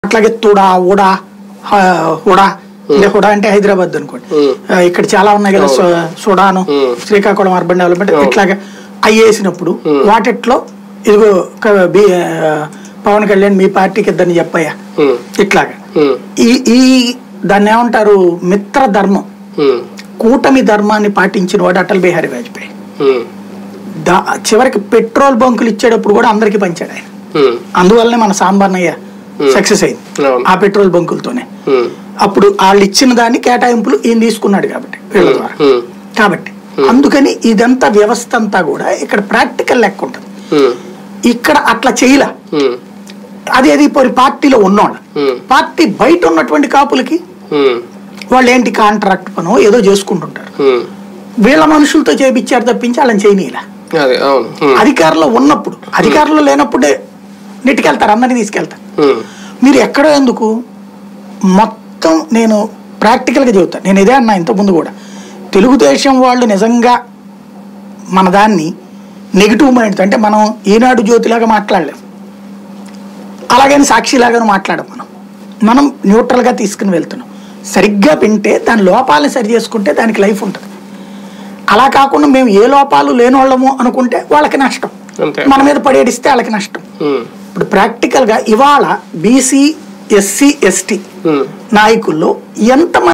అట్లాగే తుడా ఉడా హ- హుడా అంటే హుడా అంటే హైదరాబాద్ అనుకోండి Hmm. ఆ, ఇక్కడ చాలా ఉన్నాయి కదా సు- సుడాను Hmm. శ్రీకాకుళం అర్బన్ డెవలప్మెంట్ ఇట్లాగా అవి వేసినప్పుడు వాటిట్లో ఇదిగో క- బి- ఆ, పవన్ కళ్యాణ్ మీ పార్టీకి ఇద్దరిని చెప్పయ్యా ఉమ్, ఇట్లాగా ఉమ్, ఈ ఈ దాన్ని ఏమంటారు మిత్ర ధర్మం ఉమ్, కూటమి ధర్మాన్ని పాటించిన వాడు అటల్ బిహారీ వాజ్పేయి ఉమ్, దా చివరికి పెట్రోల్ బంకులు ఇచ్చేటప్పుడు కూడా అందరికీ పంచాడు ఆయన ఉమ్, అందువల్లనే మన సాంబార్నయ్య సక్సెస్ అయింది అవును. ఆ పెట్రోల్ బంకులతోనే ఉమ్, అప్పుడు వాళ్ళు ఇచ్చిన దాన్ని కేటాయింపులు ఈయన తీసుకున్నాడు కాబట్టి వీళ్ళ ద్వారా ఉమ్, కాబట్టి అందుకని ఇదంతా వ్యవస్థ అంతా కూడా ఇక్కడ ప్రాక్టికల్ లెక్క ఉంటుంది ఉమ్, ఇక్కడ అట్లా చేయలే ఉమ్, అది అది పోయి పార్టీలో ఉన్నోళ్ళు ఉమ్, పార్టీ బయట ఉన్నటువంటి కాపులకి ఉమ్, వాళ్ళు ఏంటి కాంట్రాక్ట్ పనో ఏదో చేసుకుంటుంటారు ఉమ్. వీళ్ళ మనుషులతో చేపించారు తప్పించి వాళ్ళని చేయనీలా అదే అవును ఉమ్, అధికారంలో ఉన్నప్పుడు అధికారంలో లేనప్పుడే నెట్టుకెళ్తారు అందరినీ తీసుకెళ్తారు ఉమ్, మీరు ఎక్కడో ఎందుకు మొత్తం నేను ప్రాక్టికల్గా చెబుతాను నేను ఇదే అన్నా ఇంతకుముందు కూడా తెలుగుదేశం వాళ్ళు నిజంగా మన దాన్ని నెగిటివ్ మైండ్ అంటే మనం ఈనాడు జ్యోతిలాగా మాట్లాడలేం అలాగని సాక్షిలాగాను మాట్లాడం మనం మనం న్యూట్రల్గా తీసుకుని వెళ్తున్నాం సరిగ్గా వింటే దాని లోపాలను సరి చేసుకుంటే దానికి లైఫ్ ఉంటుంది అలా కాకుండా మేము ఏ లోపాలు లేనోళ్ళము అనుకుంటే వాళ్ళకి నష్టం అంతే మన మీద పడేడిస్తే వాళ్ళకి నష్టం ఉమ్, ఇప్పుడు ప్రాక్టికల్గా ఇవాళ బీసీ ఎస్సీ ఎస్టీ ఉమ్. నాయకుల్లో ఎంతమంది